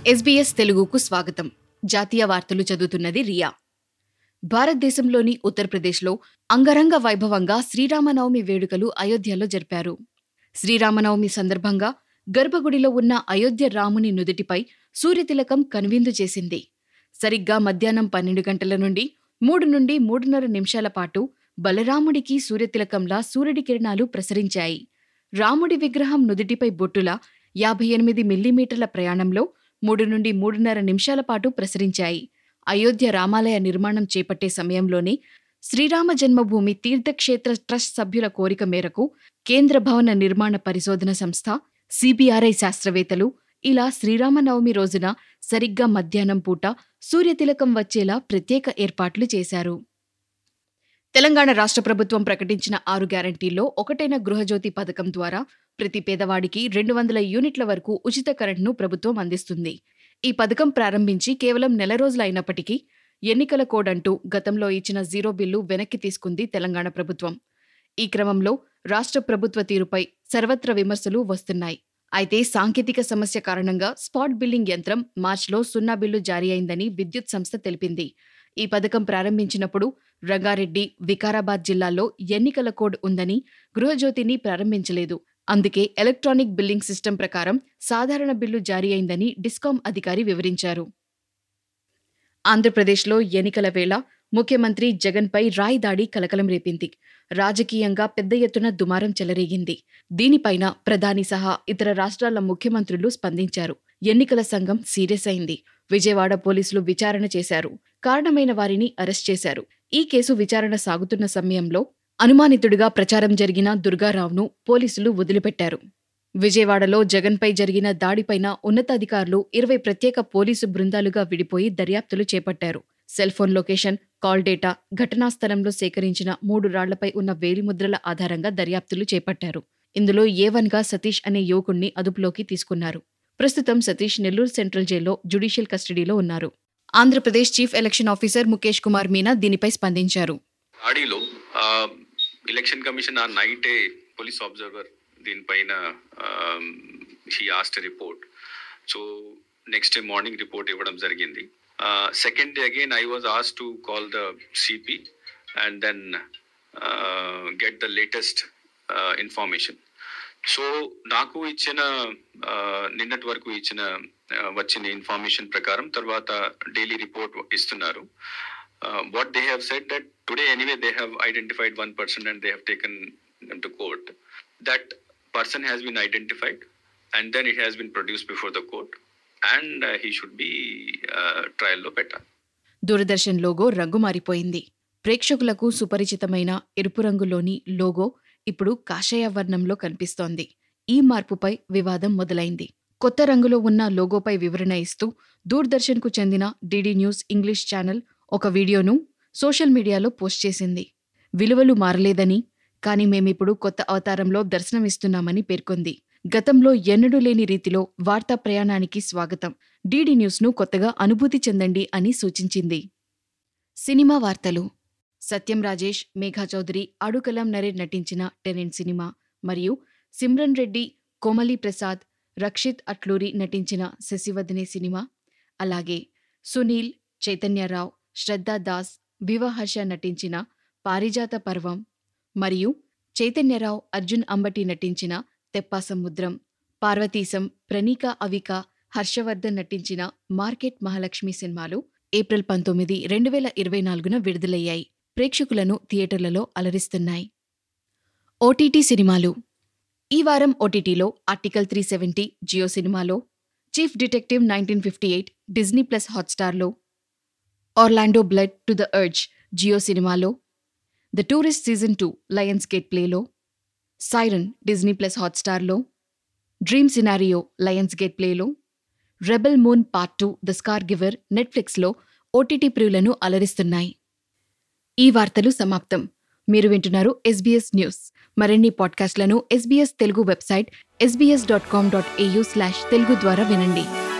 SBS తెలుగుకు స్వాగతం జాతీయ వార్తలు చదువుతున్నది రియా భారతదేశంలోని ఉత్తరప్రదేశ్లో అంగరంగ వైభవంగా శ్రీరామనవమి వేడుకలు అయోధ్యలో జరిపారు శ్రీరామనవమి సందర్భంగా గర్భగుడిలో ఉన్న అయోధ్య రాముని నుదుటిపై సూర్యతిలకం కనువిందు చేసింది సరిగ్గా మధ్యాహ్నం పన్నెండు గంటల నుండి మూడు నుండి మూడున్నర నిమిషాల పాటు బలరాముడికి సూర్యతిలకంలా సూర్యుడి కిరణాలు ప్రసరించాయి రాముడి విగ్రహం నుదుటిపై బొట్టులా యాభై ఎనిమిది మిల్లీమీటర్ల ప్రయాణంలో మూడు నుండి మూడున్నర నిమిషాల పాటు ప్రసరించాయి అయోధ్య రామాలయ నిర్మాణం చేపట్టే సమయంలోనే శ్రీరామ జన్మభూమి తీర్థక్షేత్ర ట్రస్ట్ సభ్యుల కోరిక మేరకు కేంద్ర భవన నిర్మాణ పరిశోధన సంస్థ సిబిఆర్ఐ శాస్త్రవేత్తలు ఇలా శ్రీరామనవమి రోజున సరిగ్గా మధ్యాహ్నం పూట సూర్యతిలకం వచ్చేలా ప్రత్యేక ఏర్పాట్లు చేశారు తెలంగాణ రాష్ట్ర ప్రభుత్వం ప్రకటించిన ఆరు గ్యారంటీల్లో ఒకటైన గృహజ్యోతి పథకం ద్వారా ప్రతి పేదవాడికి రెండు వందల యూనిట్ల వరకు ఉచిత కరెంట్ను ప్రభుత్వం అందిస్తుంది ఈ పథకం ప్రారంభించి కేవలం నెల రోజులు అయినప్పటికీ ఎన్నికల కోడ్ అంటూ గతంలో ఇచ్చిన జీరో బిల్లు వెనక్కి తీసుకుంది తెలంగాణ ప్రభుత్వం ఈ క్రమంలో రాష్ట్ర ప్రభుత్వ తీరుపై సర్వత్ర విమర్శలు వస్తున్నాయి అయితే సాంకేతిక సమస్య కారణంగా స్పాట్ బిల్లింగ్ యంత్రం మార్చిలో సున్నా బిల్లు జారీ అయిందని విద్యుత్ సంస్థ తెలిపింది ఈ పథకం ప్రారంభించినప్పుడు రంగారెడ్డి వికారాబాద్ జిల్లాల్లో ఎన్నికల కోడ్ ఉందని గృహజ్యోతిని ప్రారంభించలేదు అందుకే ఎలక్ట్రానిక్ బిల్లింగ్ సిస్టమ్ ప్రకారం సాధారణ బిల్లు జారీ అయిందని డిస్కాం అధికారి వివరించారు ఆంధ్రప్రదేశ్లో ఎన్నికల వేళ ముఖ్యమంత్రి జగన్పై రాయి దాడి కలకలం రేపింది రాజకీయంగా పెద్ద ఎత్తున దుమారం చెలరేగింది దీనిపైన ప్రధాని సహా ఇతర రాష్ట్రాల ముఖ్యమంత్రులు స్పందించారు ఎన్నికల సంఘం సీరియస్ అయింది విజయవాడ పోలీసులు విచారణ చేశారు కారణమైన వారిని అరెస్ట్ చేశారు ఈ కేసు విచారణ సాగుతున్న సమయంలో అనుమానితుడిగా ప్రచారం జరిగిన దుర్గారావును పోలీసులు వదిలిపెట్టారు విజయవాడలో జగన్పై జరిగిన దాడిపైన ఉన్నతాధికారులు ఇరవై ప్రత్యేక పోలీసు బృందాలుగా విడిపోయి దర్యాప్తులు చేపట్టారు cell phone location call data ఘటనా స్థలంలో సేకరించిన మూడు రాళ్లపై ఉన్న వేలిముద్రల ఆధారంగా దర్యాప్తులు చేపట్టారు ఇందులో ఏవన్గా సతీష్ అనే యువకుణ్ణి అదుపులోకి తీసుకున్నారు ప్రస్తుతం సతీష్ నెల్లూరు సెంట్రల్ జైల్లో జ్యుడిషియల్ కస్టడీలో ఉన్నారు Andhra Pradesh chief election officer Mukesh Kumar Meena దీనిపై స్పందించారు ఆడిలో ఎలక్షన్ కమిషన్ ఆ నైటే పోలీస్ అబ్జర్వర్ దీనిపైన she asked report so next day morning report ఇవ్వడం జరిగింది second day again I was ఆస్ to call the CP and then get the latest information so నాకు ఇచ్చిన uh, నిన్నటి వరకు ఇచ్చిన uh, వచ్చిన ఇన్ఫర్మేషన్ ప్రకారం తర్వాత డైలీ రిపోర్ట్ ఇస్తున్నారు uh, what they have said that today anyway they have identified one person and they have taken them to court that person has been identified and then it has been produced before the court and uh, he should be uh, trial లో పెట్టాలి Doordarshan logo రంగు మారిపోయింది ప్రేక్షకులకు సుపరిచితమైన ఎరుపు రంగులోని logo ఇప్పుడు కాషాయ వర్ణంలో కనిపిస్తోంది ఈ మార్పుపై వివాదం మొదలైంది కొత్త రంగులో ఉన్న లోగోపై వివరణ ఇస్తూ దూరదర్శన్కు చెందిన డిడి న్యూస్ ఇంగ్లీష్ ఛానల్ ఒక వీడియోను సోషల్ మీడియాలో పోస్ట్ చేసింది విలువలు మారలేదని కానీ మేమిప్పుడు కొత్త అవతారంలో దర్శనమిస్తున్నామని పేర్కొంది గతంలో ఎన్నడూ లేని రీతిలో వార్తా ప్రయాణానికి స్వాగతం డీడీ న్యూస్ను కొత్తగా అనుభూతి చెందండి అని సూచించింది సినిమా వార్తలు సత్యం రాజేష్ మేఘా చౌదరి అడుకలం నరేన్ నటించిన టెనెంట్ సినిమా మరియు సిమ్రన్ రెడ్డి కోమలి ప్రసాద్ రక్షిత్ అట్లూరి నటించిన శశివదనే సినిమా అలాగే సునీల్ చైతన్యరావు శ్రద్ధా దాస్ వివాహర్ష నటించిన పారిజాత పర్వం మరియు చైతన్యరావు అర్జున్ అంబటి నటించిన తెప్పా సముద్రం పార్వతీశం ప్రణీక అవిక హర్షవర్ధన్ నటించిన మార్కెట్ మహాలక్ష్మి సినిమాలు ఏప్రిల్ పంతొమ్మిది రెండు వేల ఇరవై నాలుగున విడుదలయ్యాయి ప్రేక్షకులను థియేటర్లలో అలరిస్తున్నాయి ఓటీటీ సినిమాలు ఈ వారం ఓటీటీలో ఆర్టికల్ త్రీ సెవెంటీ జియో సినిమాలో chief detective nineteen fifty eight Disney plus హాట్స్టార్లో Orlando Bloom to the edge Jio సినిమాలో the tourist season two Lionsgate ప్లేలో సైరన్ డిజ్నీ ప్లస్ హాట్స్టార్లో డ్రీమ్ సినారియో లయన్స్ గేట్ ప్లేలో rebel moon part two the scar giver నెట్ఫ్లిక్స్లో OTT ప్రియులను అలరిస్తున్నాయి ఈ వార్తలు సమాప్తం మీరు వింటున్నారు ఎస్బీఎస్ న్యూస్ మరిన్ని పాడ్కాస్ట్లను SBS Telugu website SBS dot com dot AU slash Telugu ద్వారా వినండి